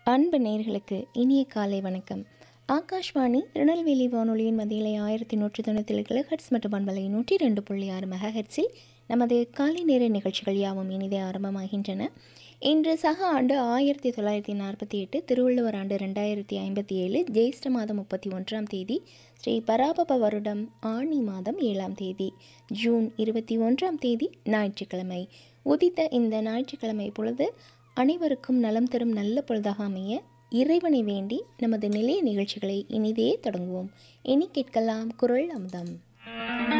அன்பு நேர்களுக்கு இனிய காலை வணக்கம் ஆகாஷ்வாணி திருநெல்வேலி வானொலியின் மதியலை ஆயிரத்தி நூற்றி தொண்ணூற்றி ஏழு கிலோஹெட்ஸ் மற்றும் பண்பலை நூற்றி ரெண்டு புள்ளி ஆறு மெகாஹெட்ஸில் நமது காலை நேர நிகழ்ச்சிகள் யாவும் இனிதே ஆரம்பமாகின்றன இன்று சக ஆண்டு ஆயிரத்தி தொள்ளாயிரத்தி நாற்பத்தி எட்டு திருவள்ளுவர் ஆண்டு ரெண்டாயிரத்தி ஐம்பத்தி ஏழு ஜெயிஷ்ட மாதம் முப்பத்தி ஒன்றாம் தேதி ஸ்ரீ பராபப வருடம் ஆணி மாதம் ஏழாம் தேதி ஜூன் இருபத்தி ஒன்றாம் தேதி ஞாயிற்றுக்கிழமை உதித்த இந்த ஞாயிற்றுக்கிழமை பொழுது அனைவருக்கும் நலம் தரும் நல்ல பொழுதாக அமைய இறைவனை வேண்டி நமது நிலைய நிகழ்ச்சிகளை இனிதே தொடங்குவோம் இனி கேட்கலாம் குரல் அமுதம்